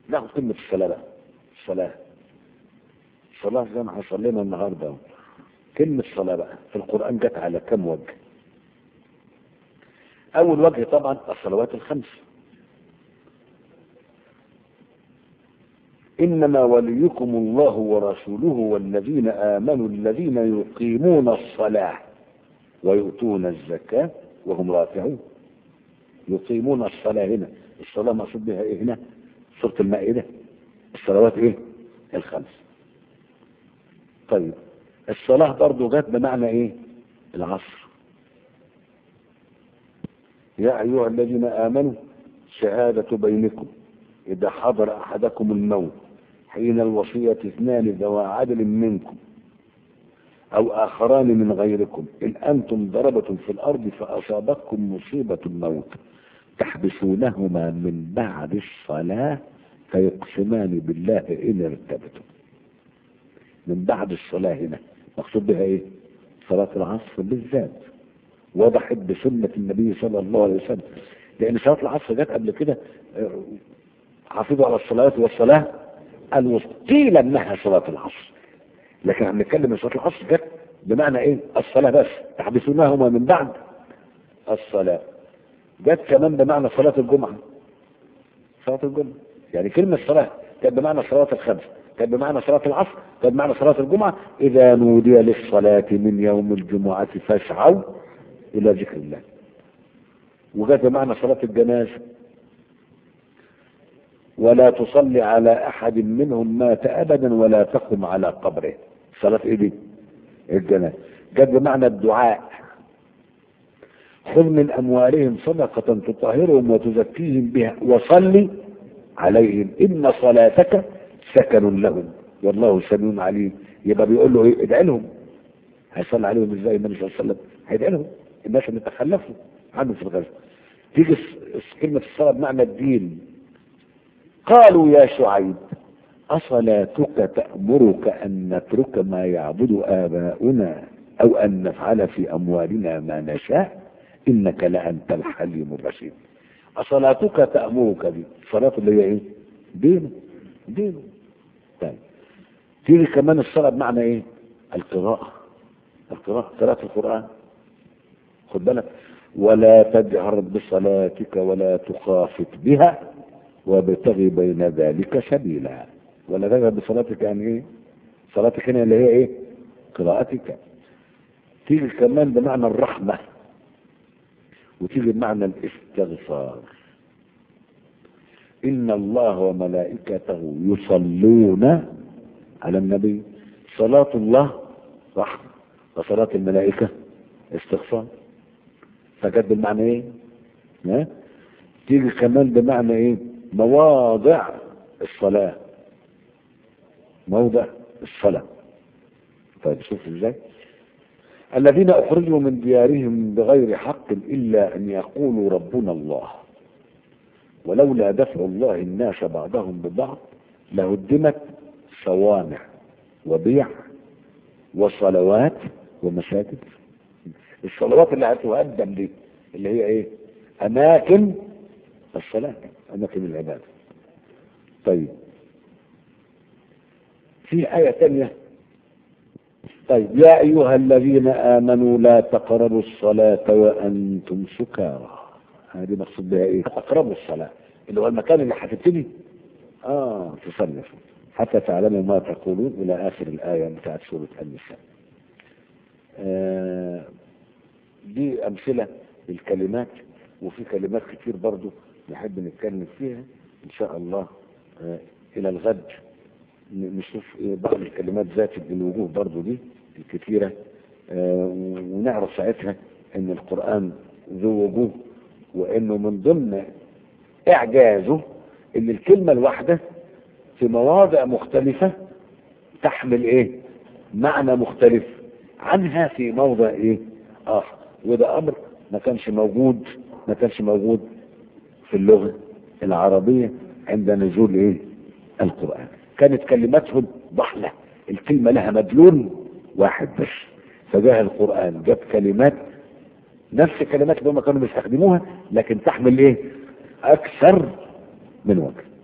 ناخد كلمة الصلاة بقى الصلاة الصلاة زي ما هيصلينا النهاردة كلمة صلاة بقى في القرآن جت على كم وجه أول وجه طبعا الصلوات الخمس إنما وليكم الله ورسوله والذين آمنوا الذين يقيمون الصلاة ويؤتون الزكاة وهم راكعون يقيمون الصلاة هنا الصلاة مقصود بها إيه هنا سورة المائدة الصلوات إيه الخمس طيب الصلاة برضو جت بمعنى إيه العصر يا أيها الذين آمنوا شهادة بينكم إذا حضر أحدكم الموت حين الوصية اثنان ذوى عدل منكم أو آخران من غيركم إن أنتم ضربتم في الأرض فأصابتكم مصيبة الموت تحبسونهما من بعد الصلاة فيقسمان بالله إن ارتبتم من بعد الصلاة هنا مقصود بها إيه؟ صلاة العصر بالذات وضحت بسنة النبي صلى الله عليه وسلم لأن صلاة العصر جت قبل كده آه، حافظوا على الصلاة والصلاة الوسطى قيل انها صلاة العصر لكن احنا بنتكلم ان صلاة العصر جت بمعنى ايه الصلاة بس تحبسونهما من بعد الصلاة جت كمان بمعنى صلاة الجمعة صلاة الجمعة يعني كلمة صلاة كانت بمعنى صلاة الخمس كانت بمعنى صلاة العصر كانت بمعنى صلاة الجمعة إذا نودي للصلاة من يوم الجمعة فاسعوا إلى ذكر الله وجت بمعنى صلاة الجنازة ولا تصلي على احد منهم مات ابدا ولا تقم على قبره صلاة ايه دي الجنازة جت بمعنى الدعاء خذ من اموالهم صدقة تطهرهم وتزكيهم بها وصلي عليهم ان صلاتك سكن لهم والله سميع عليم يبقى بيقول له ايه ادعي لهم هيصلي عليهم ازاي النبي صلى الله عليه وسلم هيدعي لهم الناس اللي تخلفوا عنه في الغزو تيجي كلمة الصلاة بمعنى الدين قالوا يا شعيب أصلاتك تأمرك أن نترك ما يعبد آباؤنا أو أن نفعل في أموالنا ما نشاء إنك لأنت الحليم الرشيد أصلاتك تأمرك دي صلاة اللي هي إيه؟ دينه دينه طيب تيجي كمان الصلاة بمعنى إيه؟ القراءة القراءة قراءة القرآن خد بالك ولا تجهر بصلاتك ولا تخافت بها وابتغي بين ذلك سبيلا ولا تجهر بصلاتك يعني ايه صلاتك هنا اللي هي ايه قراءتك تيجي كمان بمعنى الرحمة وتيجي بمعنى الاستغفار إن الله وملائكته يصلون على النبي صلاة الله رحمة وصلاة الملائكة استغفار فجت بالمعنى ايه ها تيجي كمان بمعنى ايه مواضع الصلاة موضع الصلاة طيب شوف ازاي الذين اخرجوا من ديارهم بغير حق الا ان يقولوا ربنا الله ولولا دفع الله الناس بعضهم ببعض لهدمت صوامع وبيع وصلوات ومساجد الصلوات اللي هتقدم دي اللي هي ايه اماكن الصلاة اماكن العبادة طيب في آية تانية طيب يا أيها الذين آمنوا لا تقربوا الصلاة وأنتم سكارى هذه مقصود بها إيه؟ تقربوا الصلاة اللي هو المكان اللي هتبتدي آه تصلي فيه حتى تعلموا ما تقولون إلى آخر الآية بتاعت سورة النساء آه دي أمثلة للكلمات وفي كلمات كتير برضو نحب نتكلم فيها إن شاء الله آه إلى الغد نشوف إيه بعض الكلمات ذات الوجوه برضو دي الكتيرة آه ونعرف ساعتها ان القرآن ذو وجوه وانه من ضمن اعجازه ان الكلمة الواحدة في مواضع مختلفة تحمل ايه معنى مختلف عنها في موضع ايه اخر وده امر ما كانش موجود ما كانش موجود في اللغة العربية عند نزول ايه القرآن كانت كلماتهم ضحلة الكلمة لها مدلول واحد بس فجاء القرآن جاب كلمات نفس الكلمات اللي هم كانوا بيستخدموها لكن تحمل ايه اكثر من وجه